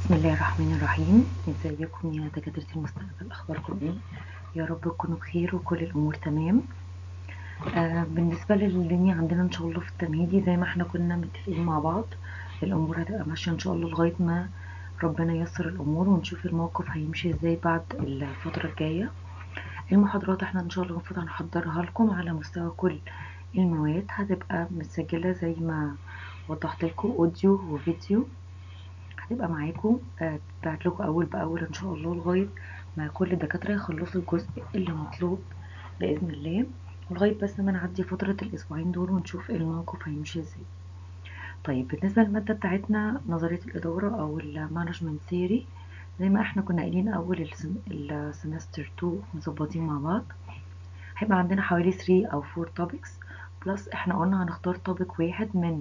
بسم الله الرحمن الرحيم ازيكم يا دكاترة المستقبل اخباركم ايه يا رب تكونوا بخير وكل الامور تمام آه بالنسبة للدنيا عندنا ان شاء الله في التمهيدي زي ما احنا كنا متفقين مع بعض الامور هتبقى ماشية ان شاء الله لغاية ما ربنا ييسر الامور ونشوف الموقف هيمشي ازاي بعد الفترة الجاية المحاضرات احنا ان شاء الله المفروض هنحضرها لكم على مستوى كل المواد هتبقى متسجلة زي ما وضحت لكم اوديو وفيديو هتبقى معاكم تبعت لكم اول باول ان شاء الله لغايه ما كل الدكاتره يخلصوا الجزء اللي مطلوب باذن الله لغايه بس ما نعدي فتره الاسبوعين دول ونشوف الموقف هيمشي ازاي طيب بالنسبه للماده بتاعتنا نظريه الاداره او المانجمنت ثيوري زي ما احنا كنا قايلين اول السمستر 2 مظبطين مع بعض هيبقى عندنا حوالي 3 او 4 توبكس بلس احنا قلنا هنختار توبك واحد من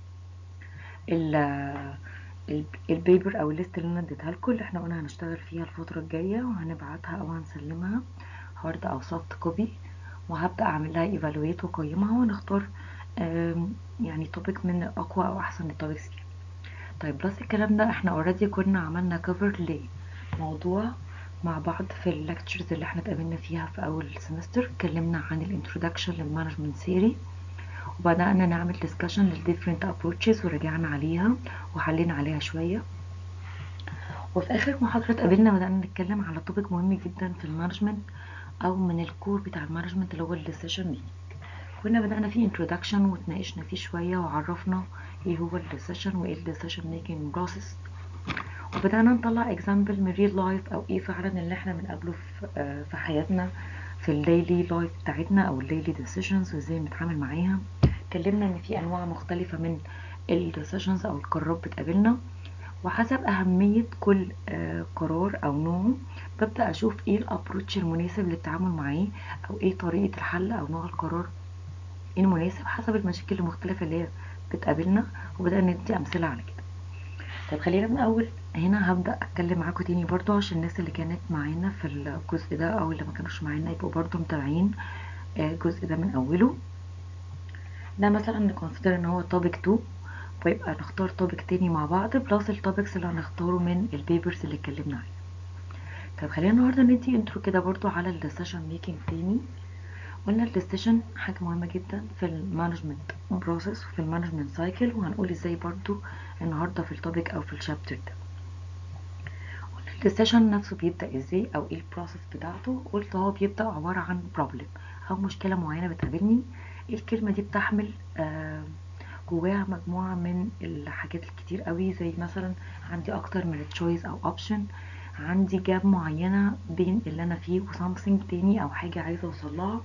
البيبر او الليست اللي انا اديتها لكم اللي احنا قلنا هنشتغل فيها الفتره الجايه وهنبعتها او هنسلمها هارد او سوفت كوبي وهبدا اعمل لها ايفالويت واقيمها ونختار يعني توبيك من اقوى او احسن التوبكس فيها طيب بلس الكلام ده احنا اوريدي كنا عملنا كفر لموضوع مع بعض في الليكتشرز اللي احنا اتقابلنا فيها في اول سمستر اتكلمنا عن الانترودكشن للمانجمنت ثيوري وبدأنا نعمل discussion للديفرنت approaches ورجعنا عليها وحلينا عليها شوية وفي آخر محاضرة اتقابلنا بدأنا نتكلم على توبيك مهم جدا في المانجمنت أو من الكور بتاع المانجمنت اللي هو الديسيشن ميكنج كنا بدأنا فيه introduction وتناقشنا فيه شوية وعرفنا ايه هو الديسيشن وايه الديسيشن ميكنج بروسيس وبدأنا نطلع example من real life أو ايه فعلا اللي احنا بنقابله في, في حياتنا في الديلي لايف بتاعتنا او الديلي ديسيشنز وازاي بنتعامل معاها اتكلمنا ان في انواع مختلفه من الديسيشنز او القرارات بتقابلنا وحسب اهميه كل آه قرار او نوع ببدا اشوف ايه الابروتش المناسب للتعامل معاه او ايه طريقه الحل او نوع القرار المناسب حسب المشاكل المختلفه اللي هي بتقابلنا وبدانا ندي امثله على كده طيب خلينا من اول هنا هبدا اتكلم معاكم تاني برضو عشان الناس اللي كانت معانا في الجزء ده او اللي ما كانوش معانا يبقوا برضو متابعين الجزء ده من اوله ده مثلا نكونسيدر ان هو توبيك 2 ويبقى نختار توبيك تاني مع بعض بلس التوبكس اللي هنختاره من البيبرز اللي اتكلمنا عليها طب خلينا النهارده ندي انترو كده برضو على الديسيشن ميكنج تاني قلنا الديسيشن حاجه مهمه جدا في المانجمنت بروسيس وفي المانجمنت سايكل وهنقول ازاي برضو النهارده في التوبيك او في الشابتر ده السيشن نفسه بيبدا ازاي او ايه البروسيس بتاعته قلت هو بيبدا عباره عن بروبلم او مشكله معينه بتقابلني الكلمه دي بتحمل آه جواها مجموعه من الحاجات الكتير قوي زي مثلا عندي اكتر من تشويس او اوبشن عندي جاب معينه بين اللي انا فيه وسامثينج تاني او حاجه عايزه اوصل لها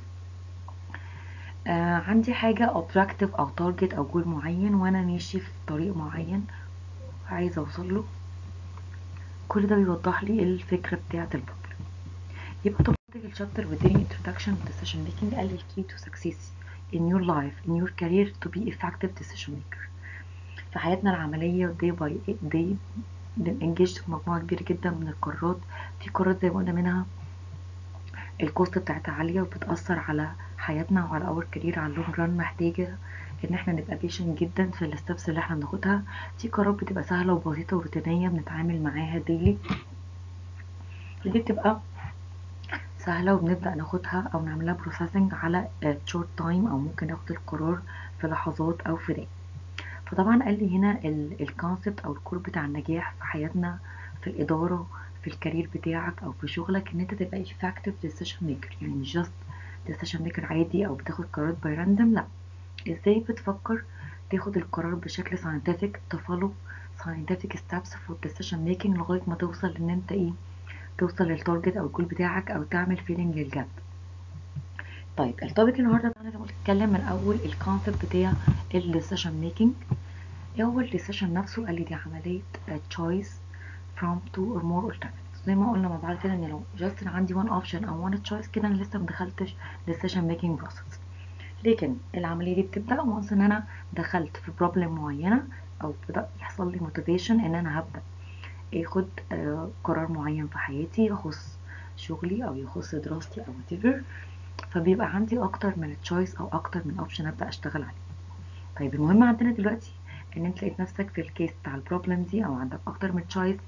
آه عندي حاجه اوبجكتيف او تارجت او جول معين وانا ماشي في طريق معين عايزه اوصل له كل ده بيوضح لي الفكرة بتاعة البروبلم يبقى طبعا الشابتر واداني introduction to decision making قال لي key to success in your life in your career to be effective decision maker في حياتنا العملية day by day بننجز في مجموعة كبيرة جدا من القرارات في قرارات زي ما قلنا منها الكوست بتاعتها عالية وبتأثر على حياتنا وعلى اور كارير على اللونج ران محتاجة ان احنا نبقى بيشن جدا في الستبس اللي احنا بناخدها في قرارات بتبقى سهله وبسيطه وروتينيه بنتعامل معاها ديلي دي بتبقى سهله وبنبدا ناخدها او نعملها بروسيسنج على شورت تايم او ممكن ناخد القرار في لحظات او في دقايق فطبعا قال لي هنا الكونسبت او الكور بتاع النجاح في حياتنا في الاداره في الكارير بتاعك او في شغلك ان انت تبقى effective decision maker يعني مش just decision maker عادي او بتاخد قرارات باي راندوم لا ازاي بتفكر تاخد القرار بشكل ساينتفك تفولو ساينتفك ستابس فور ديسيشن ميكنج لغايه ما توصل ان انت ايه توصل للتارجت او الجول بتاعك او تعمل فيلينج للجاب طيب التوبيك النهارده انا زي ما قلت اتكلم من اول الكونسيبت بتاع الديسيشن ميكنج ايه هو الديسيشن نفسه قال لي دي عمليه تشويس from two or more alternatives زي ما قلنا مع بعض كده ان لو جاست انا عندي one option او one choice كده انا لسه مدخلتش decision making process لكن العمليه دي بتبدا وانس ان انا دخلت في بروبلم معينه او بدا يحصل لي موتيفيشن ان انا هبدا اخد آه قرار معين في حياتي يخص شغلي او يخص دراستي او whatever فبيبقى عندي اكتر من تشويس او اكتر من اوبشن ابدا اشتغل عليه طيب المهم عندنا دلوقتي ان انت لقيت نفسك في الكيس بتاع البروبلم دي او عندك اكتر من تشويس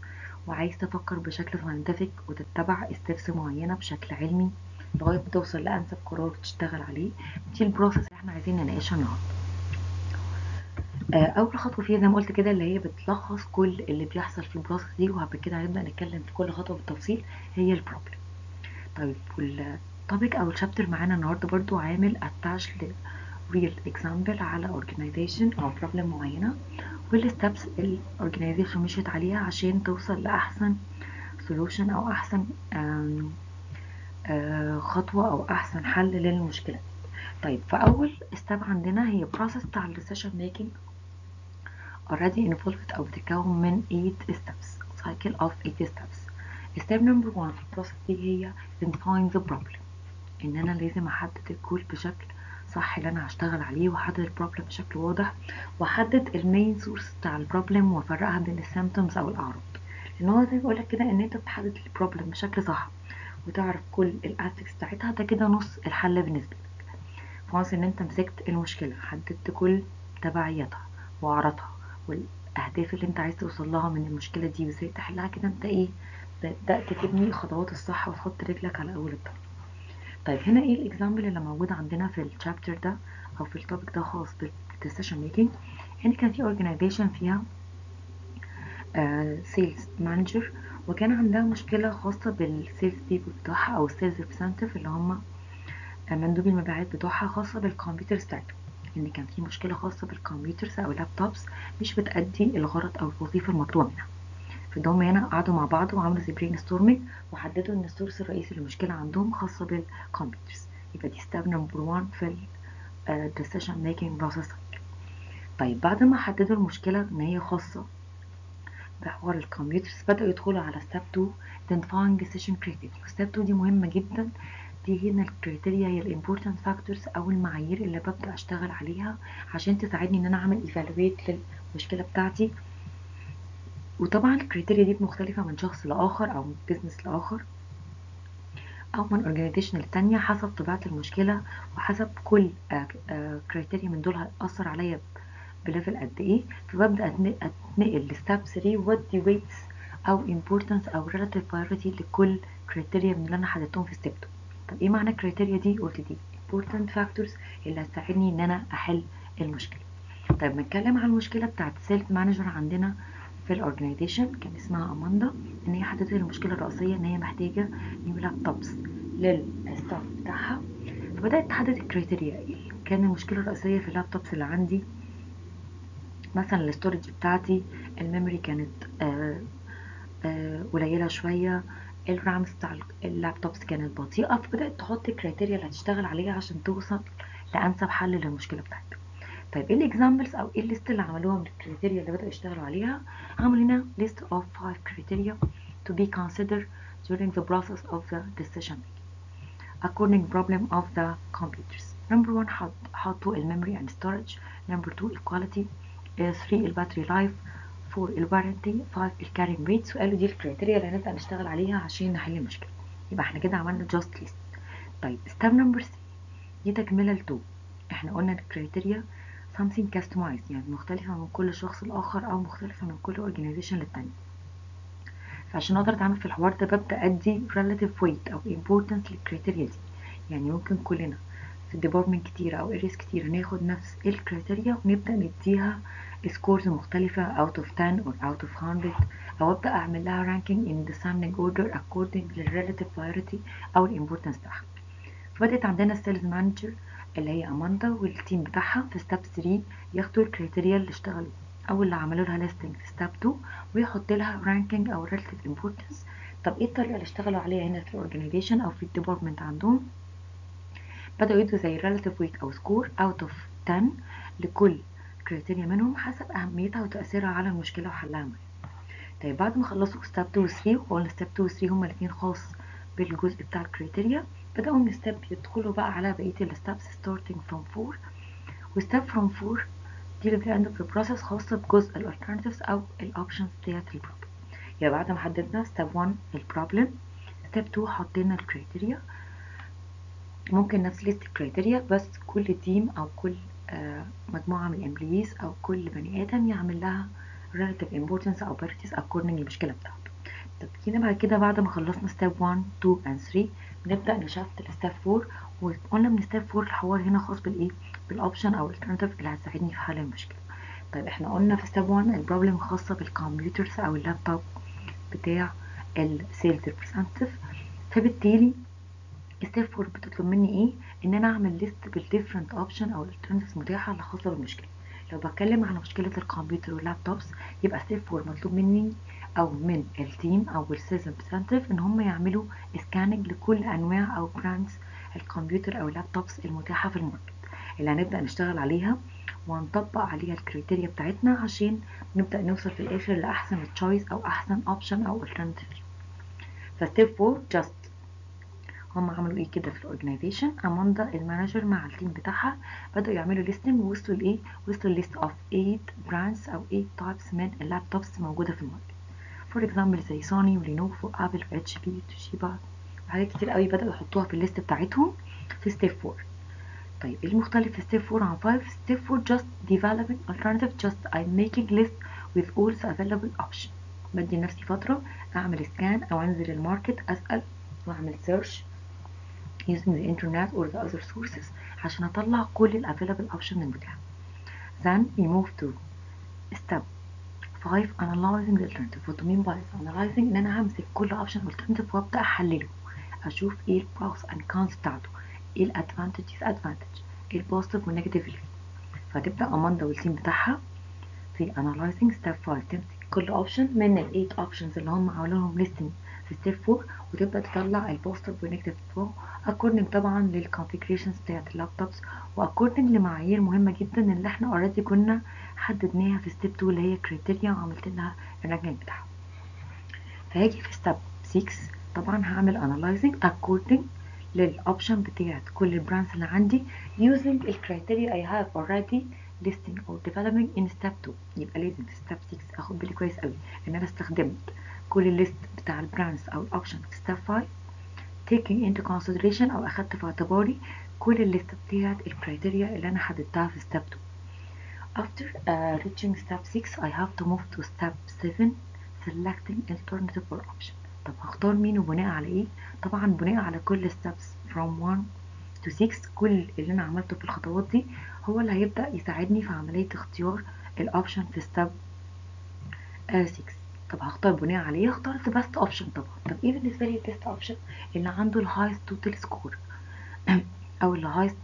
وعايز تفكر بشكل ساينتفك وتتبع ستيبس معينة بشكل علمي لغاية ما توصل لأنسب قرار تشتغل عليه دي البروسيس اللي احنا عايزين نناقشها النهاردة آه، أول خطوة فيها زي ما قلت كده اللي هي بتلخص كل اللي بيحصل في البروسيس دي وبعد كده هنبدأ نتكلم في كل خطوة بالتفصيل هي البروبلم طيب والتوبيك أو الشابتر معانا النهاردة برضو عامل attach ل real example على organization أو problem معينة والستبس الاورجنايزيشن مشيت عليها عشان توصل لأحسن solution أو أحسن آم آه خطوة أو أحسن حل للمشكلة طيب فأول ستيب عندنا هي process بتاع decision making already involved أو بتتكون من 8 steps cycle of 8 steps step number 1 في البروسيس دي هي identifying the problem إن أنا لازم أحدد الجول بشكل صح اللي أنا هشتغل عليه وأحدد البروبلم بشكل واضح وأحدد المين سورس بتاع البروبلم وأفرقها بين السيمتومز أو الأعراض لأن هو زي ما بقولك كده إن أنت بتحدد البروبلم بشكل صح وتعرف كل الاسبكتس بتاعتها ده كده نص الحل بالنسبة لك فونس ان انت مسكت المشكلة حددت كل تبعياتها واعراضها والاهداف اللي انت عايز توصل لها من المشكلة دي وازاي تحلها كده انت ايه بدأت تبني الخطوات الصح وتحط رجلك على اول الطريق طيب هنا ايه الاكزامبل اللي موجود عندنا في الشابتر ده او في التوبيك ده خاص بالديسيشن ميكينج هنا كان في اورجانيزيشن فيها سيلز مانجر وكان عندها مشكلة خاصة بالسيلز بيبل بتوعها أو السيلز ريبريزنتيف اللي هم مندوبي المبيعات بتوعها خاصة بالكمبيوترز بتاعتهم إن كان في مشكلة خاصة بالكمبيوترز أو اللابتوبس مش بتأدي الغرض أو الوظيفة المطلوبة منها فدهم هنا قعدوا مع بعض وعملوا زي برين ستورمينج وحددوا إن السورس الرئيسي للمشكلة عندهم خاصة بالكمبيوترز يبقى دي ستيب نمبر 1 في ال decision making process طيب بعد ما حددوا المشكلة إن هي خاصة بحوار الكمبيوترز بدأوا يدخلوا على ستيب 2 identifying decision criteria ستيب 2 دي مهمة جدا دي هنا الكريتيريا هي الامبورتنت فاكتورز او المعايير اللي ببدأ اشتغل عليها عشان تساعدني ان انا اعمل ايفالويت للمشكلة بتاعتي وطبعا الكريتيريا دي مختلفة من شخص لآخر او من بيزنس لآخر او من اورجانيزيشن للتانية حسب طبيعة المشكلة وحسب كل كريتيريا من دول هتأثر عليا بليفل قد ايه فببدا اتنقل لستاب 3 وادي ويتس او importance او relative priority لكل كريتيريا من اللي انا حددتهم في ستيب 2 طب ايه معنى الكريتيريا دي قلت دي important factors اللي هتساعدني ان انا احل المشكله طيب نتكلم عن المشكله بتاعت سيلز مانجر عندنا في الاورجنايزيشن كان اسمها اماندا ان هي حددت المشكله الرئيسيه ان هي محتاجه نيو لابتوبس للستاف بتاعها فبدات تحدد الكريتيريا كان المشكله الرئيسيه في اللابتوبس اللي عندي مثلا الاستورج بتاعتي الميموري كانت آآ آآ قليلة شوية الرامز بتاع اللابتوبس كانت بطيئة فبدأت تحط الكريتيريا اللي هتشتغل عليها عشان توصل لأنسب حل للمشكلة بتاعتها طيب ايه الاكزامبلز او ايه الليست اللي عملوها من الكريتيريا اللي بدأوا يشتغلوا عليها عملوا هنا list of five criteria to be considered during the process of the decision making according problem of the computers number one حط حطوا الميموري and storage number two equality 3 الباتري لايف 4 الوارنتي 5 الكارينج ريتس وقالوا دي الكريتيريا اللي هنبدا نشتغل عليها عشان نحل المشكله يبقى احنا كده عملنا جاست ليست طيب ستيب نمبر 3 دي تكمله ل 2 احنا قلنا الكريتيريا something customized يعني مختلفه من كل شخص لاخر او مختلفه من كل اورجانيزيشن للتاني فعشان اقدر اتعامل في الحوار ده ببدا ادي relative weight او importance للكريتيريا دي يعني ممكن كلنا في ديبارتمنت كتير او اريز كتير ناخد نفس الكريتيريا ونبدا نديها سكورز مختلفة out of 10 or out of 100 أو أبدأ أعمل لها ranking in descending order according للrelative priority أو الامبورتنس بتاعها فبدأت عندنا السيلز مانجر اللي هي أماندا والتيم بتاعها في ستيب 3 ياخدوا الكريتيريا اللي اشتغلوا أو اللي عملوا لها ليستنج في ستيب 2 ويحط لها ranking أو relative importance طب ايه الطريقة اللي اشتغلوا عليها هنا في الاورجانيزيشن أو في الديبارتمنت عندهم بدأوا يدوا زي relative weight أو score out of 10 لكل كريتيريا منهم حسب أهميتها وتأثيرها على المشكلة وحلها معاها طيب بعد ما خلصوا ستيب 2 و 3 وقلنا ستيب 2 و 3 هما الاتنين خاص بالجزء بتاع الكريتيريا بدأوا من ستيب يدخلوا بقى على بقية الستيبس starting from 4 وستيب from 4 دي اللي بتبقى في البروسيس خاصة بجزء الالترناتيفز أو الأوبشنز ديت البروبلم يبقى بعد ما حددنا ستيب 1 البروبلم ستيب 2 حطينا الكريتيريا ممكن نفس ليست الكريتيريا بس كل تيم أو كل آه مجموعة من الامبليز أو كل بني آدم يعمل لها relative importance أو priorities according للمشكلة بتاعته طب جينا بعد كده بعد ما خلصنا ستيب 1 2 and 3 بنبدا نشفت لستيب 4 وقلنا من ستيب 4 الحوار هنا خاص بالايه بالاوبشن او الالترناتيف اللي هتساعدني في حل المشكله طيب احنا قلنا في ستيب 1 البروبلم خاصه بالكمبيوترز او اللابتوب بتاع السيلز ريبريزنتيف فبالتالي ستيب 4 بتطلب مني ايه ان انا اعمل ليست بالديفرنت اوبشن او الالترناتيفز متاحه اللي خاصه بالمشكله لو بتكلم على مشكله الكمبيوتر واللابتوبس يبقى ستيب 4 مطلوب مني او من التيم او السيلز ريبريزنتيف ان هم يعملوا سكاننج لكل انواع او براندز الكمبيوتر او اللابتوبس المتاحه في الماركت اللي هنبدا نشتغل عليها ونطبق عليها الكريتيريا بتاعتنا عشان نبدا نوصل في الاخر لاحسن تشويس او احسن اوبشن او alternative فستيب 4 جاست هم عملوا ايه كده في الاورجنايزيشن اماندا المانجر مع التيم بتاعها بدأوا يعملوا ليستنج ووصلوا لايه وصلوا ليست اوف 8 براندز او 8 تايبس من اللابتوبس موجوده في الماركت فور اكزامبل زي سوني ولينوفو ابل واتش بي وتوشيبا وحاجات كتير قوي بدأوا يحطوها في الليست بتاعتهم في ستيب 4 طيب ايه المختلف في ستيب 4 عن 5 ستيب 4 just developing alternative just I'm making list with all the available option بدي لنفسي فترة اعمل سكان او انزل الماركت اسأل واعمل سيرش using the internet or the other sources عشان اطلع كل ال available option المتاحة then we move to step 5 analyzing the alternative what do you mean by analyzing ان انا همسك كل option alternative وابدأ احلله اشوف ايه البروس and cons بتاعته ايه الادفانتج disadvantage ايه البوزيتيف والنيجاتيف اللي فيه فتبدأ اماندا والتيم بتاعها في analyzing step 5 تمسك كل اوبشن من ال 8 options اللي هم عملوا لهم listing في ستيب 4 وتبدا تطلع البوزيتيف والنيجاتيف بتوعه اكوردنج طبعا للكونفيجريشنز بتاعت اللابتوبس واكوردنج لمعايير مهمه جدا اللي احنا اوريدي كنا حددناها في ستيب 2 اللي هي كريتيريا وعملت لها الرانكينج بتاعها فهاجي في ستيب 6 طبعا هعمل انالايزنج اكوردنج للاوبشن بتاعت كل البراندز اللي عندي using الكريتيريا I have already listing or developing in step 2 يبقى لازم في step 6 اخد بالي كويس قوي ان انا استخدمت كل الليست بتاع البراندز او الاوبشن في step 5 taking into consideration او اخدت في اعتباري كل الليست بتاعت الكريتيريا اللي انا حددتها في step 2 after uh, reaching step 6 I have to move to step 7 selecting alternative or option طب هختار مين وبناء على ايه طبعا بناء على كل steps from 1 to 6 كل اللي انا عملته في الخطوات دي هو اللي هيبدأ يساعدني في عملية اختيار الاوبشن في step uh, 6 طب هختار بناء عليه هختار the best option طبعا طب ايه بالنسبة لي البيست اوبشن اللي عنده الهايست توتال سكور او الهايست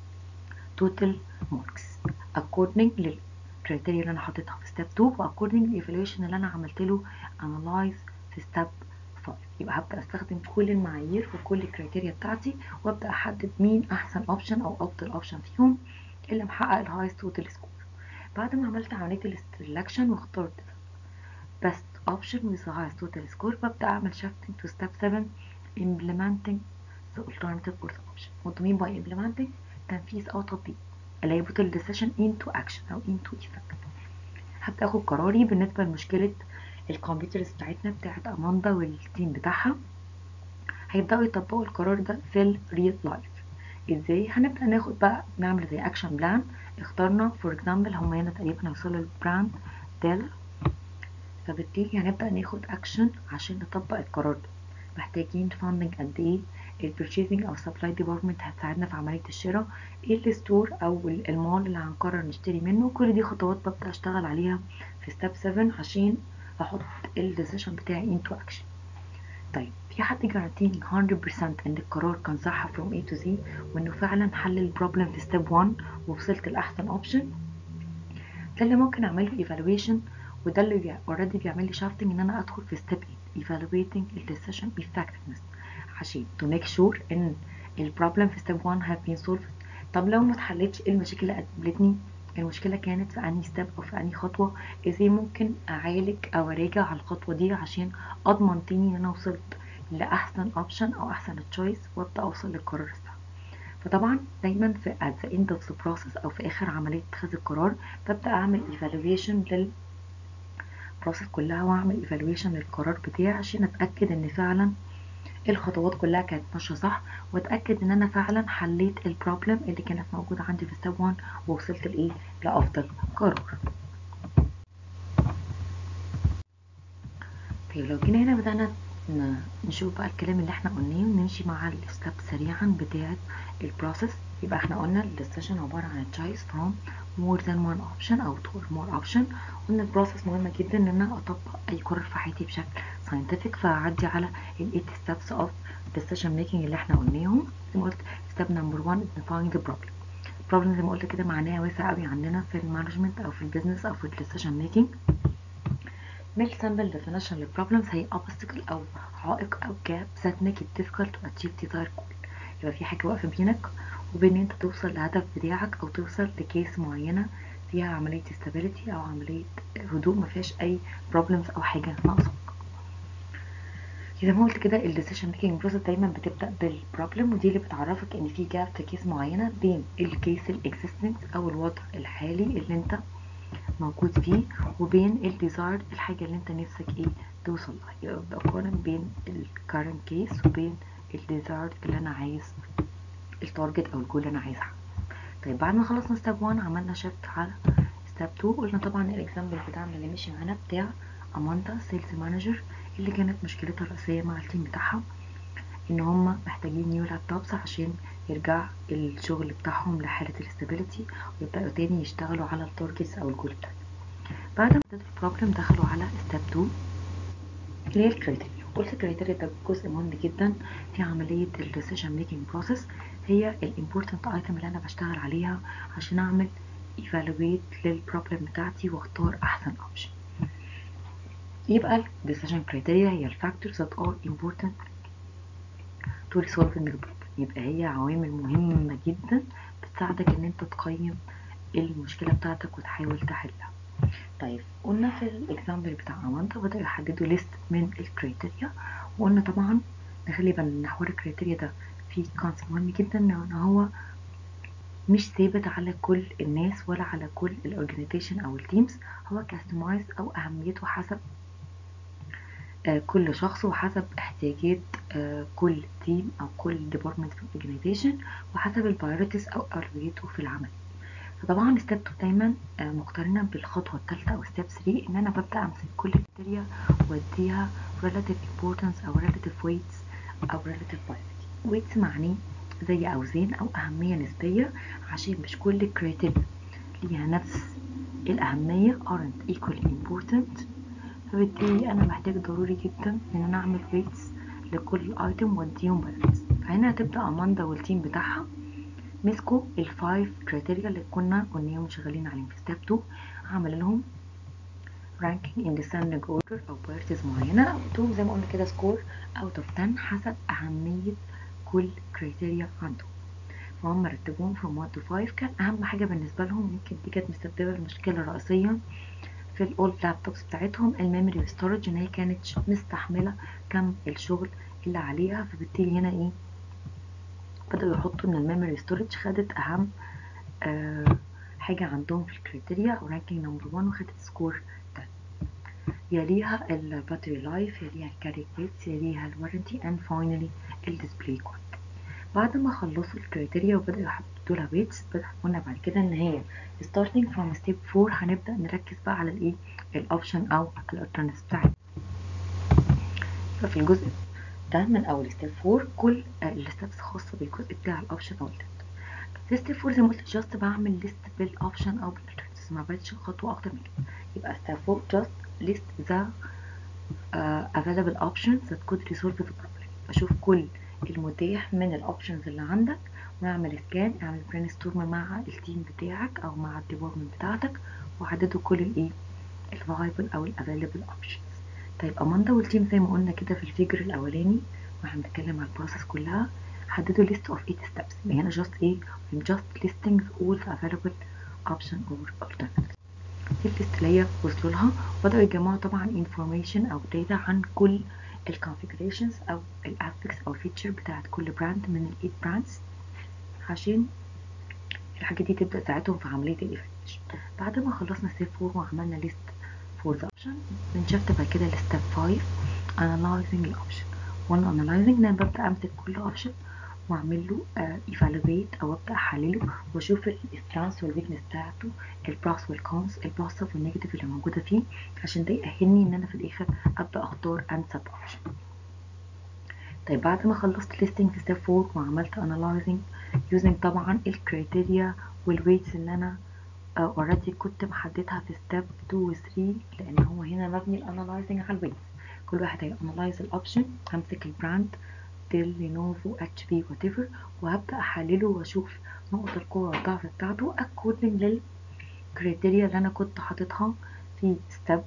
توتال ماركس according للكريتيريا اللي انا حطيتها في step 2 و according للايفالويشن اللي انا عملت له analyze في step 5 يبقى هبدأ استخدم كل المعايير وكل الكريتيريا بتاعتي وابدأ احدد مين احسن اوبشن او افضل اوبشن فيهم اللي محقق الهايست توتال سكور بعد ما عملت عملية السلكشن واخترت best option with the highest total score ببدأ أعمل shifting to step 7 implementing the alternative or the option what do you mean by implementing تنفيذ أو تطبيق اللي هي put the decision into action أو into effect هبدأ أخد قراري بالنسبة لمشكلة الكمبيوترز بتاعتنا بتاعت أماندا والتيم بتاعها هيبدأوا يطبقوا القرار ده في الريل لايف ازاي هنبدأ ناخد بقى نعمل زي اكشن بلان اخترنا فور اكزامبل هم هنا تقريبا هيوصلوا للبراند ديل فبالتالي هنبدأ ناخد اكشن عشان نطبق القرار ده محتاجين فاندنج قد ايه البرشيزنج او سبلاي ديبارتمنت هتساعدنا في عمليه الشراء ايه الستور او المول اللي هنقرر نشتري منه كل دي خطوات ببدا اشتغل عليها في ستيب 7 عشان احط الديسيشن بتاعي انتو اكشن طيب في حد جارانتيني 100% ان القرار كان صح from A to Z وانه فعلا حل البروبلم في ستيب 1 ووصلت لاحسن اوبشن ده اللي ممكن اعمله evaluation وده اللي اوريدي بيعمل لي شافتنج ان انا ادخل في ستيب 8 evaluating the decision effectiveness عشان to make sure ان البروبلم في ستيب 1 have been solved طب لو ما اتحلتش ايه المشاكل اللي قابلتني المشكلة كانت في أنهي ستيب أو في أنهي خطوة ازاي ممكن أعالج أو أراجع على الخطوة دي عشان أضمن تاني إن أنا وصلت لأحسن أوبشن أو أحسن تشويس وأبدأ أوصل للقرار الصح فطبعا دايما في at the end of the process أو في آخر عملية اتخاذ القرار ببدأ أعمل evaluation لل process كلها وأعمل evaluation للقرار بتاعي عشان أتأكد إن فعلا الخطوات كلها كانت ماشيه صح واتاكد ان انا فعلا حليت البروبلم اللي كانت موجوده عندي في ستيب 1 ووصلت لايه لافضل قرار طيب لو جينا هنا بدأنا ن- نشوف بقى الكلام اللي احنا قلناه ونمشي مع الستep سريعا بتاعة البروسيس يبقى احنا قلنا الديسيشن عبارة عن choice from more than one option او two or more option قلنا البروسيس مهمة جدا ان انا اطبق اي قرار في حياتي بشكل scientific فاعدي على ال 8 steps of decision making اللي احنا قلناهم زي ما قلت step number one is define the problem problem زي ما قلت كده معناها واسع قوي عندنا في المانجمنت او في البيزنس او في الديسيشن ميكنج Make simple definition للبروبلمز هي obstacle أو عائق أو gap that make it difficult to achieve desired goal يبقى في حاجة واقفة بينك وبين إن أنت توصل للهدف بتاعك أو توصل لكيس معينة فيها عملية stability أو عملية هدوء مفيهاش أي problems أو حاجة ناقصاك زي ما قلت كده ال decision making process دايما بتبدأ بالبروبلم ودي اللي بتعرفك إن في جاب في كيس معينة بين الكيس الاكزيستنج أو الوضع الحالي اللي أنت موجود فيه وبين الديزاير الحاجة اللي انت نفسك ايه توصل لها يبقى بقارن بين الكارنت كيس وبين الديزاير اللي انا عايز التارجت او الجول اللي انا عايزها طيب بعد ما خلصنا ستيب 1 عملنا شيفت على ستيب 2 قلنا طبعا الاكزامبل بتاعنا اللي مشي معانا بتاع اماندا سيلز مانجر اللي كانت مشكلتها الرئيسيه مع التيم بتاعها ان هم محتاجين نيو لابتوبس عشان يرجع الشغل بتاعهم لحالة الاستابيليتي ويبدأوا تاني يشتغلوا على التارجتس او الجول بتاعهم بعد ما ابتدوا البروبلم دخلوا على ستيب 2 اللي هي الكريتيريا قلت الكريتيريا ده جزء مهم جدا في عملية الديسيشن ميكنج بروسيس هي الامبورتنت ايتم اللي انا بشتغل عليها عشان اعمل ايفالويت للبروبلم بتاعتي واختار احسن اوبشن يبقى ال decision criteria هي ال factors that are important to resolving the problem يبقى هي عوامل مهمة جدا بتساعدك ان انت تقيم المشكلة بتاعتك وتحاول تحلها طيب قلنا في الاكزامبل بتاع امانتا بدأوا يحددوا ليست من الكريتيريا وقلنا طبعا نخلي بالنا ان حوار الكريتيريا ده فيه كونسيبت مهم جدا ان هو مش ثابت على كل الناس ولا على كل الاورجانيزيشن او التيمز هو كاستمايز او اهميته حسب آه كل شخص وحسب احتياجات آه كل تيم او كل ديبارتمنت في الاورجانيزيشن وحسب البايوريتيز او اولوياته في العمل فطبعا ستيب 2 دايما آه مقترنه بالخطوه الثالثه او ستيب 3 ان انا ببدا امسك كل كريتيريا واديها relative importance او relative weights او relative priority weights معناه زي اوزان او اهميه نسبيه عشان مش كل كريتيريا ليها نفس الاهميه aren't equally important فبالتالي انا محتاج ضروري جدا ان انا اعمل ويتس لكل ايتم واديهم بالانس فهنا هتبدا اماندا والتيم بتاعها مسكوا الفايف كريتيريا اللي كنا قلناهم شغالين عليهم في ستيب 2 عمل لهم ranking in descending order او priorities معينه او تو زي ما قلنا كده سكور اوت اوف 10 حسب اهميه كل كريتيريا عندهم فهم رتبوهم from 1 to 5 كان اهم حاجه بالنسبه لهم يمكن دي كانت مسببه المشكله الرئيسيه في الاولد لابتوبس بتاعتهم الميموري والستورج ان هي كانت مستحمله كم الشغل اللي عليها فبالتالي هنا ايه بدأوا يحطوا ان الميموري ستورج خدت اهم آه حاجة عندهم في الكريتيريا او رانكينج نمبر 1 وخدت سكور 10 يليها الباتري لايف يليها الكاري كويتس يليها الوارنتي اند فاينلي الديسبلاي كويت بعد ما خلصوا الكريتيريا وبدأوا يحطوا لها ويتس قلنا بعد كده ان هي starting from step 4 هنبدأ نركز بقى على الايه الاوبشن او الالترناتيف بتاعتنا ففي الجزء ده من اول ستيب 4 كل الستبس خاصه بالجزء بتاع الاوبشن او التنت في ستيب 4 زي ما قلت جاست بعمل ليست بالاوبشن او بالالترناتيفز ما بعملش خطوه اكتر من كده يبقى ستيب 4 جاست ليست ذا available options that could resolve the problem بشوف كل المتاح من الاوبشنز اللي عندك واعمل سكان اعمل برين ستورم مع التيم بتاعك او مع الديبارتمنت بتاعتك وعددوا كل الايه الفايبل او الافيلبل اوبشنز طيب اماندا والتيم زي ما قلنا كده في الفيجر الاولاني واحنا بنتكلم على البروسيس كلها حددوا list of 8 steps يعني هنا just ايه I'm just listing all the available option or alternatives دي الليست اللي هي وصلوا لها وبدأوا يجمعوا طبعا information او data عن كل الكونفيجريشنز او الاسبكتس او الفيتشر بتاعت كل براند من الايت براندز عشان الحاجات دي تبدا تساعدهم في عمليه الايفالويشن بعد ما خلصنا ستيب 4 وعملنا ليست فور ذا اوبشن بنشفت بعد كده لستيب 5 analyzing الاوبشن وانا analyzing انا ببدا امسك كل اوبشن واعمل له ايفالويت او ابدا احلله واشوف السترانس والويكنس بتاعته البلس والكونس البوزيتيف والنيجاتيف اللي موجوده فيه عشان ده يأهلني ان انا في الاخر ابدا اختار انسب اوبشن طيب بعد ما خلصت ليستنج في ستيب 4 وعملت انالايزنج يوزنج طبعا الكريتيريا والويتس اللي انا اوريدي uh, كنت محددها في ستيب 2 و 3 لان هو هنا مبني الانالايزنج على الويتس كل واحد هيانالايز الاوبشن همسك البراند ديل لينوفو اتش بي وات ايفر وهبدا احلله واشوف نقط القوه والضعف بتاعته اكوردنج للكريتيريا اللي انا كنت حاططها في ستيب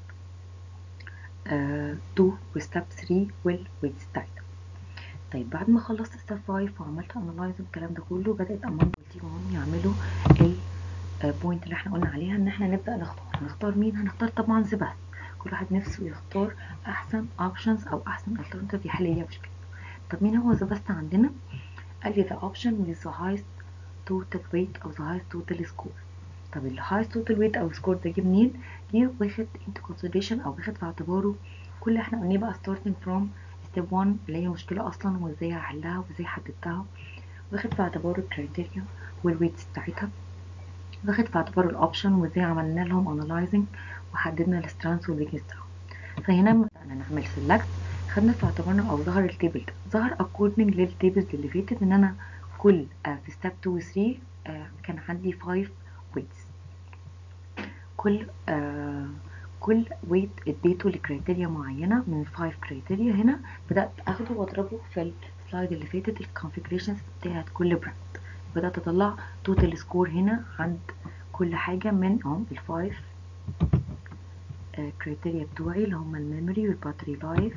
2 وستيب 3 والويتس بتاعتها طيب بعد ما خلصت ستيب 5 وعملت انالايز الكلام ده كله بدات امان والتيم هم يعملوا البوينت اللي احنا قلنا عليها ان احنا نبدا نختار نختار مين هنختار طبعا ذا بيست كل واحد نفسه يختار احسن اوبشنز او احسن alternative يحل لي مشكلته طب مين هو ذا بيست عندنا قال لي the option with the highest total weight او the highest total score طب ال highest total weight او score ده جه منين جه واخد into consideration او واخد في اعتباره كل اللي احنا قلناه بقى starting from step 1 اللي هي مشكله اصلا وازاي هحلها وازاي حددتها واخد في اعتباره الكريتيريا والويتس بتاعتها واخد في اعتباره الاوبشن وازاي عملنا لهم انالايزنج وحددنا السترانس والويكنس بتاعهم فهنا بدأنا نعمل سيلكت خدنا في اعتبارنا او ظهر التيبل ده ظهر اكوردنج للتيبلز اللي فاتت ان انا كل آه في ستيب 2 و 3 آه كان عندي 5 ويتس كل آه كل ويت اديته لكريتيريا معينه من الفايف كريتيريا هنا بدات اخده واضربه في السلايد اللي فاتت الكونفيجريشنز بتاعت كل براند بدات اطلع توتال سكور هنا عند كل حاجه من اهم الفايف كريتيريا بتوعي اللي هما الميموري والباتري لايف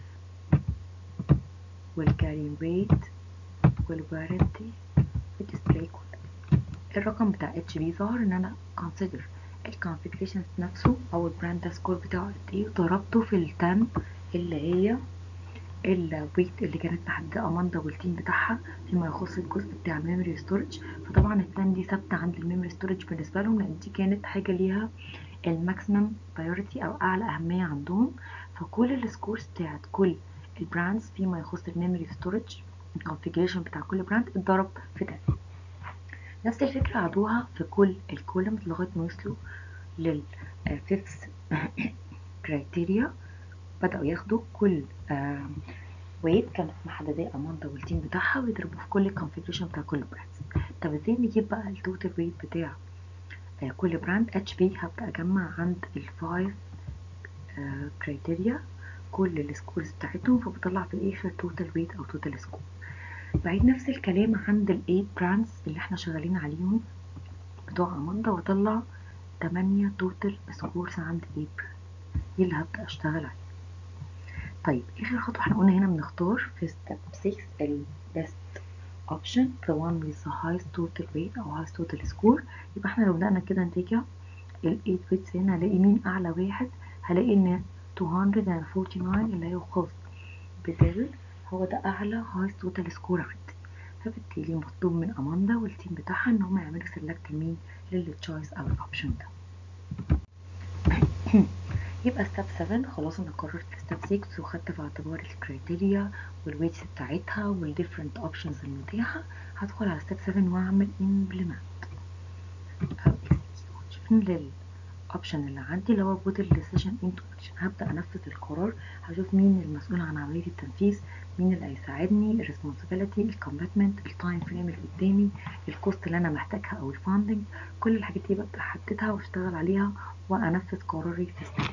والكارين ريت والوارنتي والديسبلاي كود الرقم بتاع اتش بي ظهر ان انا consider الكونفيجريشنز نفسه او البراند سكور بتاعه قد ايه وضربته في التن اللي هي الويت اللي كانت محدده اماندا والتيم بتاعها فيما يخص الجزء بتاع الميموري ستورج فطبعا التن دي ثابته عند الميموري ستورج بالنسبه لهم لان دي كانت حاجه ليها الماكسيمم بايورتي او اعلى اهميه عندهم فكل السكورز بتاعت كل البراندز فيما يخص الميموري ستورج الكونفيجريشن بتاع كل براند اتضرب في ده نفس الفكره عادوها في كل الكولمز لغايه ما وصلوا للفيفث كرايتيريا بدأوا ياخدوا كل ويت كانت محددة أماندا والتيم بتاعها ويضربوا في كل الكونفيجريشن بتاع كل براند طب ازاي نجيب بقى التوتال ويت بتاع آه كل براند اتش بي هبدأ أجمع عند الفايف كرايتيريا كل السكورز بتاعتهم فبطلع في الآخر توتال ويت أو توتال سكور بعيد نفس الكلام عند الايت براندز اللي احنا شغالين عليهم بتوع أماندا واطلع تمانية توتال سكورز عند الايت براند دي اللي هبدأ أشتغل عليها طيب اخر خطوه احنا قلنا هنا بنختار في ستيب 6 ال best option the one with the highest total weight او highest total score يبقى احنا لو بدأنا كده نتيجة ال 8 weights هنا هلاقي مين اعلى واحد هلاقي ان 249 اللي هي خاص بدل هو ده اعلى highest total score عندي فبالتالي مطلوب من اماندا والتيم بتاعها ان هم يعملوا سيلكت مين للتشويس او الاوبشن ده يبقى ستيب 7 خلاص انا قررت في ستيب 6 وخدت في اعتبار الكريتيريا والويتس بتاعتها والديفرنت اوبشنز المتاحه هدخل على ستيب 7 واعمل امبلمنت او اكسكيوشن للاوبشن اللي عندي اللي هو بوت الديسيجن انتو اكشن هبدا انفذ القرار هشوف مين المسؤول عن عمليه التنفيذ مين اللي هيساعدني الريسبونسابيلتي الكوميتمنت التايم فريم اللي قدامي الكوست اللي انا محتاجها او الفاندنج كل الحاجات دي ببدا احددها واشتغل عليها وانفذ قراري في ستيب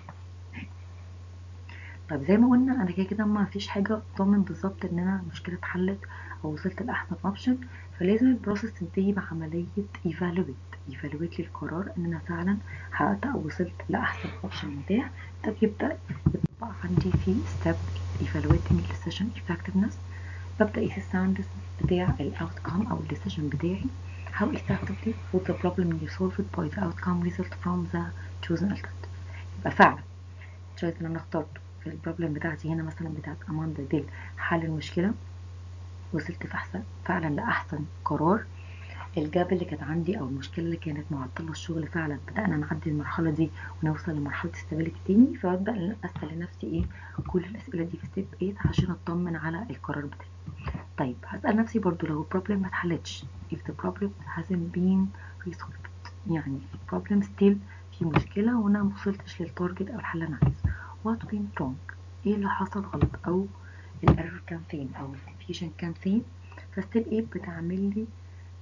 طيب زي ما قلنا انا كده كده ما فيش حاجه ضامن بالظبط ان انا المشكله اتحلت او وصلت لاحسن اوبشن فلازم البروسيس تنتهي بعمليه ايفالويت ايفالويت للقرار ان انا فعلا حققت او وصلت لاحسن اوبشن متاح ده بيبدا يطبق عندي في ستيب ايفالويتنج السيشن effectiveness ببدا اقيس الساوندز بتاع الاوتكم او الديسيجن بتاعي how effectively would the problem be solved by the outcome result from the chosen alternative يبقى فعلا التشويس اللي انا اخترته في البروبلم بتاعتي هنا مثلا بتاعت اماندا ديل حل المشكله وصلت في احسن فعلا لاحسن قرار الجاب اللي كانت عندي او المشكله اللي كانت معطله الشغل فعلا بدانا نعدي المرحله دي ونوصل لمرحله استابيليتي تاني فببدا اسال لنفسي ايه كل الاسئله دي في ستيب 8 عشان اطمن على القرار بتاعي طيب هسأل نفسي برضو لو البروبلم ما اتحلتش if the problem hasn't been resolved يعني البروبلم still في مشكلة وانا موصلتش للتارجت او الحل اللي انا عايزه what went wrong ايه اللي حصل غلط او الايرور كان فين او الكونفيوجن كان فين فستيب 8 بتعمل لي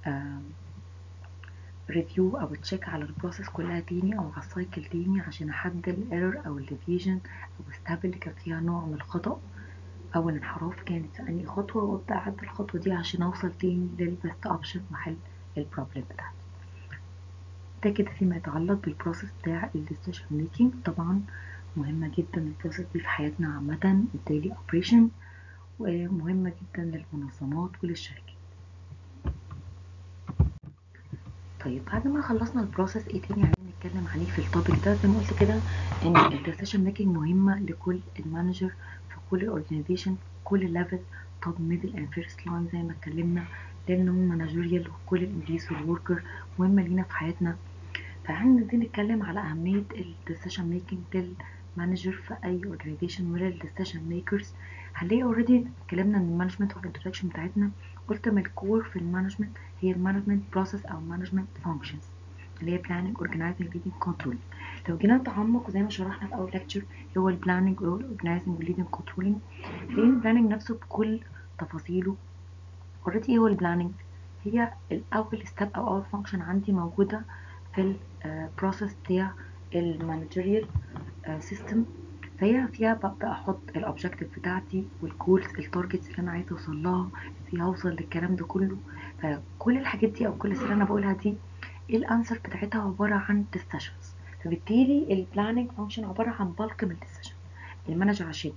ريفيو او تشيك على البروسيس كلها تاني او على السايكل تاني عشان احدد الايرور او الديفيجن او الستاب اللي كان فيها نوع من الخطأ او الانحراف كانت في انهي خطوة وابدا اعدل الخطوة دي عشان اوصل تاني للبست اوبشن محل البروبلم بتاعتي ده كده فيما يتعلق بالبروسيس بتاع الديسيشن ميكينج طبعا مهمة جدا البروسيس دي في حياتنا عامة الديلي اوبريشن ومهمة جدا للمنظمات وللشركات طيب بعد ما خلصنا البروسيس ايه تاني عايزين نتكلم عليه في التوبيك ده زي ما قلت كده ان الديسيشن ميكينج مهمة لكل المانجر في كل اورجانيزيشن كل ليفل توب ميدل اند فيرست لاين زي ما اتكلمنا لان هم مانجيريال وكل الامبليس والوركر مهمة لينا في حياتنا فاحنا عايزين نتكلم على اهمية الديسيشن ميكينج للمانجر في اي اورجانيزيشن ولا الديسيشن ميكرز هنلاقي اوريدي اتكلمنا ان المانجمنت والانترودكشن بتاعتنا قلت من الكور في المانجمنت هي المانجمنت بروسيس او مانجمنت فانكشنز اللي هي بلاننج اورجنايزنج ليدنج كنترول لو جينا نتعمق زي ما شرحنا في اول ليكتشر اللي هو البلاننج والاورجنايزنج والليدنج كنترولينج هي البلاننج نفسه بكل تفاصيله اوريدي ايه هو البلاننج هي الاول ستيب او اول فانكشن عندي موجوده في البروسيس بتاع المانجيريال سيستم فهي فيها ببدأ أحط الأوبجيكتيف بتاعتي والجولز التارجتس اللي أنا عايزة أوصل لها ازاي هوصل للكلام ده كله فكل الحاجات دي أو كل اللي أنا بقولها دي الأنسر بتاعتها عبارة عن ديسيشنز فبالتالي البلاننج فانكشن عبارة عن بالك من الديسيشن المانجر عشان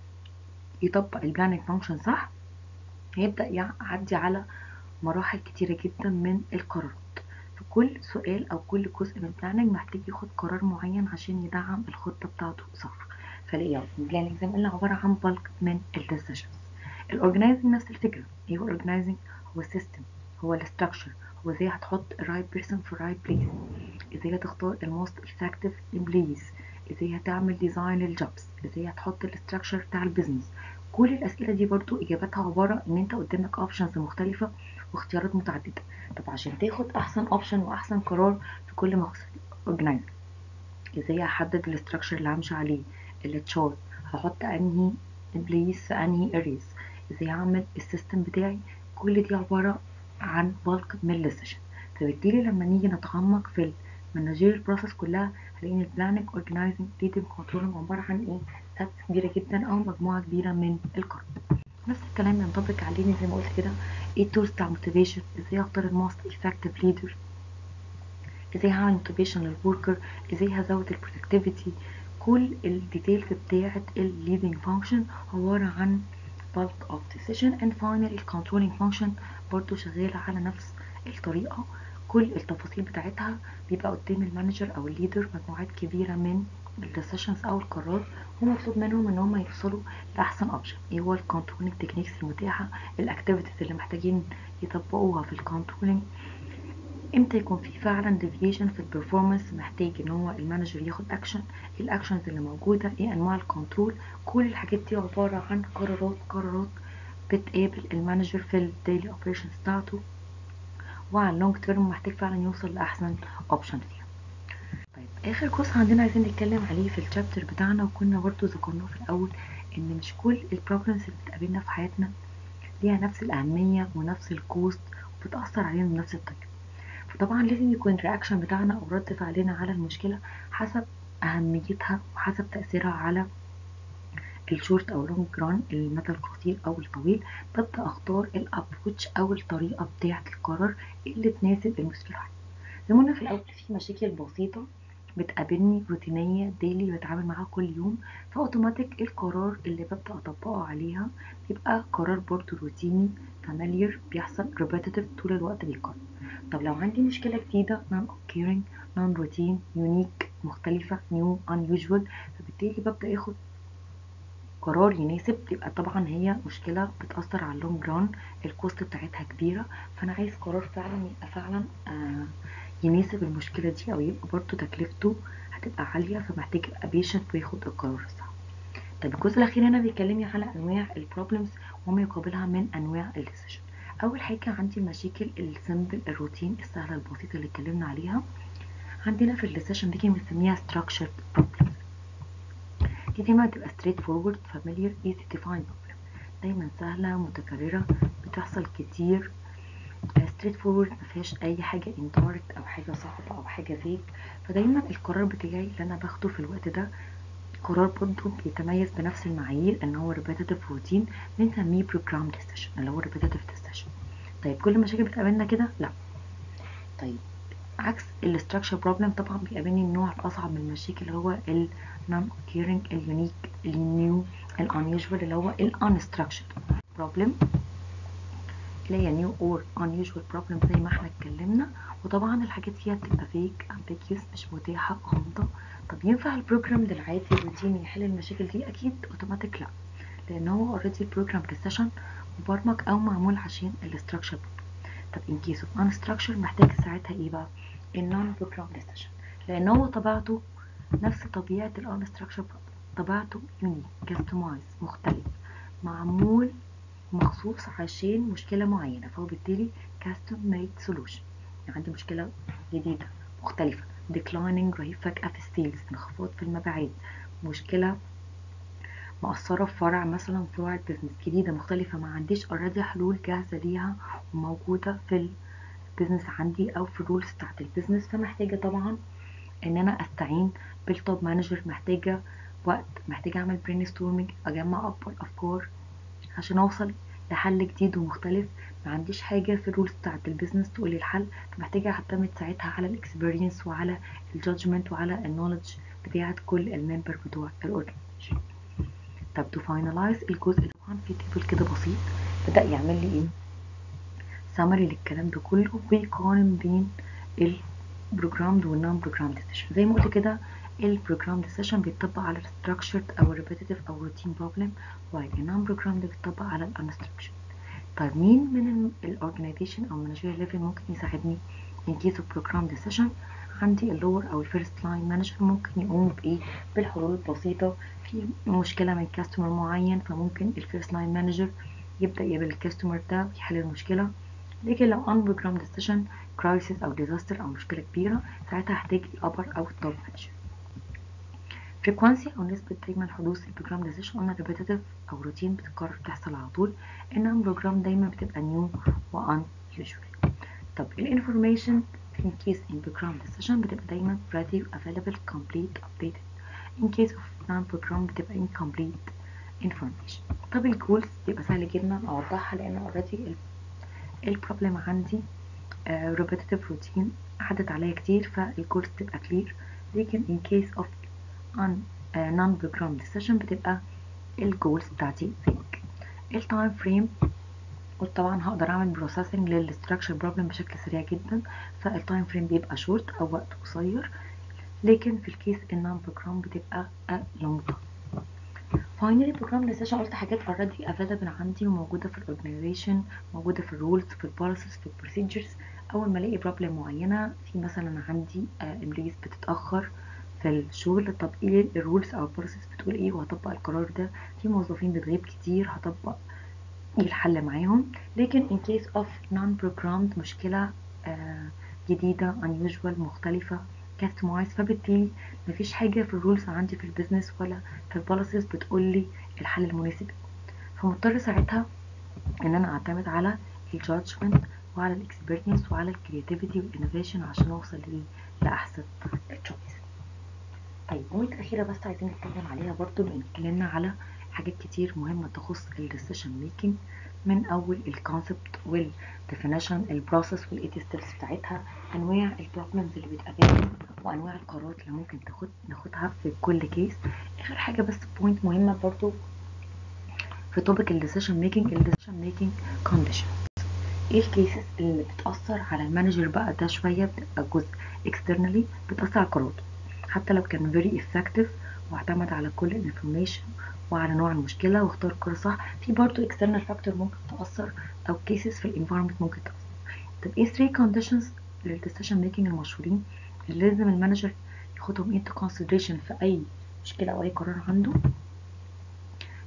يطبق البلاننج فانكشن صح هيبدأ يعدي على مراحل كتيرة جدا من القرارات في كل سؤال أو كل جزء من البلاننج محتاج ياخد قرار معين عشان يدعم الخطة بتاعته صح فالايه البلاننج زي ما قلنا عبارة عن بالك من الديسيشنز الاورجنايزنج نفس الفكرة ايه هو الاورجنايزنج هو السيستم هو الاستراكشر هو ازاي هتحط الرايت بيرسون في الرايت بليس ازاي هتختار الموست افكتيف امبلويز ازاي هتعمل ديزاين للجوبز ازاي هتحط الاستراكشر بتاع البيزنس كل الاسئله دي برضو اجابتها عباره ان انت قدامك اوبشنز مختلفه واختيارات متعدده طب عشان تاخد احسن اوبشن واحسن قرار في كل مقصد اورجنايزنج ازاي هحدد الاستراكشر اللي همشي عليه التشارت هحط انهي امبلويز في انهي اريز ازاي هعمل السيستم بتاعي كل دي عباره عن بالك من الديسيشن فبالتالي لما نيجي نتعمق في المانجيريال بروسيس كلها هنلاقي ان البلاننج اورجنايزنج ليدنج كنترولنج عباره عن ايه سيت كبيره جدا او مجموعه كبيره من القرارات نفس الكلام ينطبق علينا زي ما قلت كده ايه التولز بتاع موتيفيشن ازاي اختار الموست افكتيف ليدر ازاي هعمل موتيفيشن للوركر ازاي هزود البرودكتيفيتي كل الديتيلز بتاعه الليدنج فانكشن عباره عن bulk of decision and finally controlling function برضو شغالة على نفس الطريقة كل التفاصيل بتاعتها بيبقى قدام المانجر او الليدر مجموعات كبيرة من الديسيشنز او القرارات ومطلوب منهم ان هم يوصلوا لاحسن اوبشن ايه هو الكنترولينج تكنيكس المتاحة الاكتيفيتيز اللي محتاجين يطبقوها في الكنترولينج امتى يكون في فعلا ديفيشن في البرفورمانس محتاج ان هو المانجر ياخد اكشن ايه الاكشنز اللي موجوده ايه انواع الكنترول كل الحاجات دي عباره عن قرارات قرارات بتقابل المانجر في الديلي اوبريشنز بتاعته وعلى اللونج تيرم محتاج فعلا يوصل لاحسن اوبشن فيها طيب اخر جزء عندنا عايزين نتكلم عليه في الشابتر بتاعنا وكنا برضو ذكرناه في الاول ان مش كل البروبلمز اللي بتقابلنا في حياتنا ليها نفس الاهميه ونفس الكوست وبتاثر علينا بنفس الطريقه فطبعا لازم يكون الرياكشن بتاعنا او رد فعلنا على المشكله حسب اهميتها وحسب تاثيرها على الشورت او لونج ران المدى القصير او الطويل ببدا اختار الابروتش او الطريقه بتاعه القرار اللي تناسب المشكله زي ما قلنا في الاول في مشاكل بسيطه بتقابلني روتينيه ديلي بتعامل معاها كل يوم فاوتوماتيك القرار اللي ببدا اطبقه عليها بيبقى قرار برضه روتيني فاميليار بيحصل ريبيتيتيف طول الوقت بيقرر طب لو عندي مشكله جديده non occurring non routine unique مختلفه new unusual فبالتالي ببدا اخد قرار يناسب يبقى طبعا هي مشكلة بتأثر على اللونج ران الكوست بتاعتها كبيرة فأنا عايز قرار فعلا يبقى فعلا آه يناسب المشكلة دي أو يبقى برضه تكلفته هتبقى عالية فمحتاج يبقى بيشنت وياخد القرار الصح طيب الجزء الاخير هنا بيكلمني على انواع البروبلمز وما يقابلها من انواع الديسيشن اول حاجه عندي المشاكل السمبل الروتين السهله البسيطه اللي اتكلمنا عليها عندنا في الديسيشن دي بنسميها structured problems دي دايما بتبقى straight forward familiar easy to find problem دايما سهله متكرره بتحصل كتير ستريت فورورد ما فيهاش اي حاجه انتارت او حاجه صعبه او حاجه فيك فدايما القرار بتاعي اللي انا باخده في الوقت ده قرار برضه بيتميز بنفس المعايير ان هو ريبيتيتيف روتين بنسميه بروجرام ديسيشن اللي هو ريبيتيتيف ديسيشن طيب كل المشاكل بتقابلنا كده لا طيب عكس الاستراكشر بروبلم طبعا بيقابلني النوع الاصعب من المشاكل اللي هو النون اوكيرنج اليونيك النيو الانيوجوال اللي هو الانستراكشر بروبلم اللي هي نيو اور unusual problem زي ما احنا اتكلمنا وطبعا الحاجات فيها بتبقى فيك ambiguous مش متاحة غامضة طب ينفع البروجرام ده العادي الروتيني يحل المشاكل دي اكيد اوتوماتيك لا لان هو اوريدي البروجرام ديسيشن مبرمج او معمول عشان الاستراكشر طب ان كيس اوف unstructured محتاج ساعتها ايه بقى النون بروجرام ديسيشن لان هو طبيعته نفس طبيعة الانستراكشر طبيعته يونيك كاستمايز مختلف معمول مخصوص عشان مشكلة معينة فهو بالتالي custom made solution يعني عندي مشكلة جديدة مختلفة declining رهيب فجأة في السيلز انخفاض في المبيعات مشكلة مؤثرة في فرع مثلا فروع البيزنس جديدة مختلفة ما عنديش اوريدي حلول جاهزة ليها وموجودة في البيزنس عندي او في الرولز بتاعت البيزنس فمحتاجة طبعا ان انا استعين بالتوب مانجر محتاجة وقت محتاجة اعمل برين ستورمينج اجمع اكبر افكار عشان اوصل لحل جديد ومختلف ما عنديش حاجة في الرولز بتاعت البيزنس تقولي الحل فمحتاجة اعتمد ساعتها على الاكسبيرينس وعلى الجادجمنت وعلى النولج بتاعت كل الممبر بتوع الاورجنايزيشن طب تو فاينلايز الجزء طبعا في تيبل كده بسيط بدأ يعمل لي ايه سمري للكلام ده كله ويقارن بين البروجرامد والنون بروجرام ديسيشن زي ما قلت كده البروجرام ديسيشن بيتطبق على الستراكشرد او repetitive او روتين بروبلم while النون بروجرام ده بيتطبق على الانستراكشر طيب مين من الاورجنايزيشن او مانجيريال ليفل ممكن يساعدني in case of program decision عندي اللور او الفيرست لاين مانجر ممكن يقوم بايه بالحلول البسيطه في مشكله من كاستمر معين فممكن الفيرست لاين مانجر يبدا يقابل الكاستمر ده ويحل المشكله لكن لو ان بروجرام ديسيشن كرايسيس او ديزاستر او مشكله كبيره ساعتها هحتاج الابر او التوب مانجر فريكوانسي او نسبة دايما حدوث البروجرام ديسيشن قلنا ريبيتيتيف او روتين بتتكرر بتحصل على طول انما بروجرام دايما بتبقى نيو وان يوجوال طب الانفورميشن in case in program decision بتبقى دايما ready available complete updated in case of non-program بتبقى incomplete information طب الجولز بيبقى سهل جدا اوضحها لان already البروبلم عندي uh, repetitive routine عدت عليا كتير فالجولز بتبقى clear لكن in case of on uh, non-program decision بتبقى الجولز بتاعتي fake التايم فريم وطبعا هقدر اعمل بروسيسنج للستراكشر بروبلم بشكل سريع جدا فالتايم فريم بيبقى شورت او وقت قصير لكن في الكيس النون بروجرام بتبقى لونج فاينلي بروجرام ديسيشن قلت حاجات اوريدي افيلبل عندي وموجوده في الاورجنايزيشن موجوده في الرولز في البوليسيز في البروسيجرز اول ما الاقي بروبلم معينه في مثلا عندي امبلويز بتتاخر في الشغل طب ايه الرولز او البوليسيز بتقول ايه وهطبق القرار ده في موظفين بتغيب كتير هطبق ايه الحل معاهم لكن in case of non-programmed مشكلة آه جديدة unusual مختلفة customized فبالتالي مفيش حاجة في الرولز عندي في البيزنس ولا في البوليسيز بتقولي الحل المناسب فمضطر ساعتها ان انا اعتمد على الجادجمنت وعلى الاكسبيرينس وعلى الكرياتيفيتي والانوفيشن عشان اوصل لاحسن تشويس طيب بوينت اخيره بس عايزين نتكلم عليها برضو لان اتكلمنا على حاجات كتير مهمة تخص الديسيشن ميكنج من أول الكونسبت والديفينيشن البروسيس والايتي ستيبس بتاعتها أنواع البروبلمز اللي بتقابلنا وأنواع القرارات اللي ممكن تاخد ناخدها في كل كيس آخر حاجة بس بوينت مهمة برضو في توبيك الديسيشن ميكنج الديسيشن ميكنج كونديشن ايه الكيسز اللي بتأثر على المانجر بقى ده شوية بتبقى جزء externally بتأثر على قراراته حتى لو كان very effective واعتمد على كل الانفورميشن وعلى نوع المشكله واختار قرار صح في برضه external factor ممكن تاثر او cases في الانفايرمنت ممكن تاثر طب ايه 3 conditions للديسيشن ميكنج المشهورين اللي لازم المانجر ياخدهم into consideration في اي مشكله او اي قرار عنده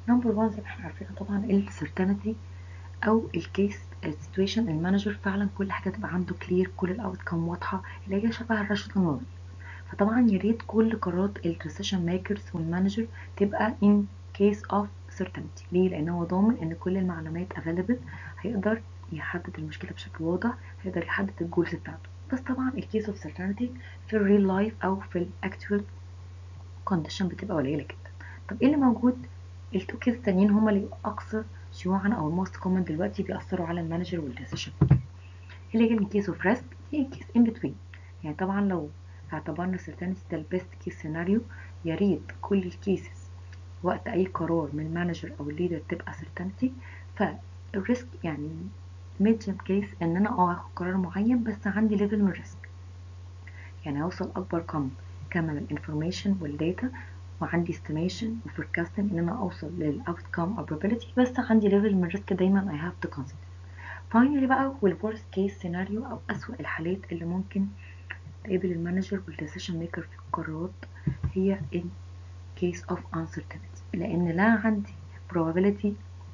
نمبر 1 زي ما احنا عارفين طبعا السيرتينتي او الكيس السيتويشن المانجر فعلا كل حاجه تبقى عنده كلير كل الاوت كام واضحه اللي هي شبه الرشد النظري فطبعا يا ريت كل قرارات الديسيشن ميكرز والمانجر تبقى in case of certainty ليه لان هو ضامن ان كل المعلومات available هيقدر يحدد المشكله بشكل واضح هيقدر يحدد الجولز بتاعته بس طبعا الكيس اوف certainty في الريل لايف او في الاكتوال كونديشن بتبقى قليله جدا طب ايه اللي موجود التو كيس التانيين هما اللي اكثر شيوعا او الموست كومن دلوقتي بيأثروا على المانجر والديسيشن اللي هي الكيس اوف ريسك هي الكيس ان بتوين يعني طبعا لو اعتبرنا certainty ده البيست كيس سيناريو يا ريت كل الكيسز وقت اي قرار من المانجر او الليدر تبقى certainty فالريسك يعني ميديم كيس ان انا اه هاخد قرار معين بس عندي ليفل من الريسك يعني هوصل اكبر كم كم من الانفورميشن والداتا وعندي estimation وفوركاستنج ان انا اوصل للاوتكم او probability بس عندي ليفل من الريسك دايما I have to consider فاينلي بقى والورست كيس سيناريو او اسوأ الحالات اللي ممكن تقابل المانجر والديسيشن ميكر في القرارات هي in case of uncertainty لان لا عندي probability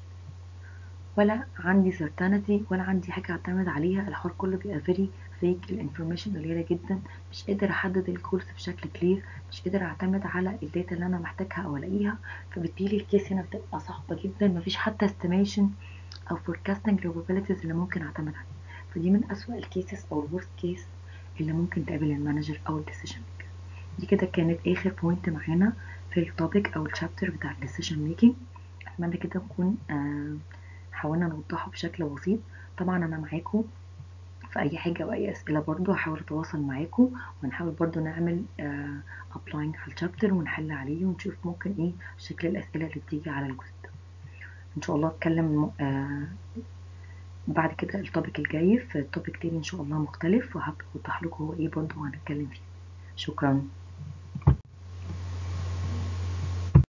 ولا عندي certainty ولا عندي حاجة اعتمد عليها الحوار كله بيبقى very fake الانفورميشن قليلة جدا مش قادر احدد الكورس بشكل كلير مش قادر اعتمد على الداتا اللي انا محتاجها او الاقيها فبالتالي الكيس هنا بتبقى صعبة جدا مفيش حتى estimation او forecasting probabilities اللي ممكن اعتمد عليها فدي من اسوأ الكيسز او الورست كيس اللي ممكن تقابل المانجر او الديسيشن ميكر دي كده كانت اخر بوينت معانا في التوبيك او الشابتر بتاع الديسيشن ميكينج اتمنى كده نكون آه حاولنا نوضحه بشكل بسيط طبعا انا معاكم في اي حاجه او اي اسئله برضو هحاول اتواصل معاكم ونحاول برضو نعمل ابلاينج على الشابتر ونحل عليه ونشوف ممكن ايه شكل الاسئله اللي بتيجي على الجزء ده ان شاء الله اتكلم آه بعد كده التوبيك الجاي في توبيك تاني ان شاء الله مختلف وهبقى اوضح لكم هو ايه برضو هنتكلم فيه شكرا